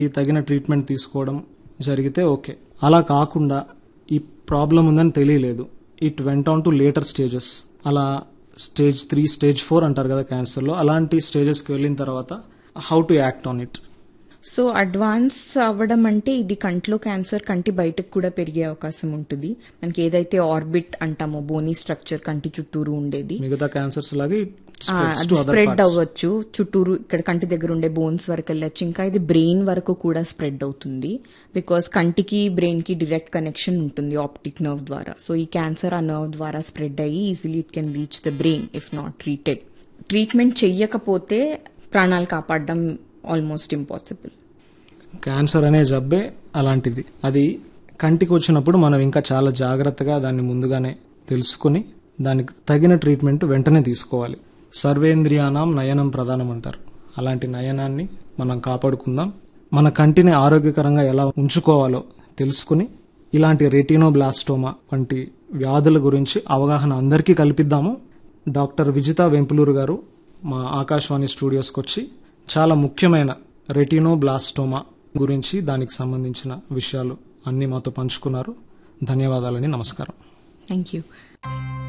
ఈ తగిన ట్రీట్మెంట్ తీసుకోవడం జరిగితే ఓకే అలా కాకుండా ఈ ప్రాబ్లం ఉందని తెలియలేదు it went on to later stages అలా స్టేజ్ త్రీ స్టేజ్ ఫోర్ అంటారు కదా క్యాన్సర్లో అలాంటి స్టేజెస్కి వెళ్ళిన తర్వాత how to act on it so advance అవ్వడం అంటే ఇది కంట్లో క్యాన్సర్ కంటి బయటకు కూడా పెరిగే అవకాశం ఉంటుంది మనకి ఏదైతే ఆర్బిట్ అంటామో బోనీ స్ట్రక్చర్ కంటి చుట్టూరు ఉండేది మిగతా క్యాన్సర్స్ లాగే ఆ, అది స్ప్రెడ్ అవ్వచ్చు చుట్టూరు ఇక్కడ కంటి దగ్గర ఉండే బోన్స్ వరకు వెళ్ళొచ్చు ఇంకా ఇది బ్రెయిన్ వరకు కూడా స్ప్రెడ్ అవుతుంది బికాస్ కంటికి బ్రెయిన్ కి డైరెక్ట్ కనెక్షన్ ఉంటుంది ఆప్టిక్ నర్వ్ ద్వారా సో ఈ క్యాన్సర్ ఆ నర్వ్ ద్వారా స్ప్రెడ్ అయ్యి easily it can reach the brain if not treated treatment చెయ్యకపోతే ప్రాణాలు కాపాడడం ఆల్మోస్ట్ ఇంపాసిబుల్ క్యాన్సర్ అనే జబ్బే అలాంటిది అది కంటికి వచ్చినప్పుడు మనం ఇంకా చాలా జాగ్రత్తగా దాన్ని ముందుగానే తెలుసుకుని దానికి తగిన ట్రీట్మెంట్ వెంటనే తీసుకోవాలి సర్వేంద్రియానం నయనం ప్రధానం అంటారు అలాంటి నయనాన్ని మనం కాపాడుకుందాం మన కంటిని ఆరోగ్యకరంగా ఎలా ఉంచుకోవాలో తెలుసుకుని ఇలాంటి రెటినోబ్లాస్టోమా వంటి వ్యాధుల గురించి అవగాహన అందరికీ కల్పిద్దాము డాక్టర్ విజిత వెంపులూరు గారు మా ఆకాశవాణి స్టూడియోస్కి వచ్చి చాలా ముఖ్యమైన రెటినోబ్లాస్టోమా గురించి దానికి సంబంధించిన విషయాలు అన్ని మాతో పంచుకున్నారు ధన్యవాదాలని నమస్కారం థ్యాంక్ యూ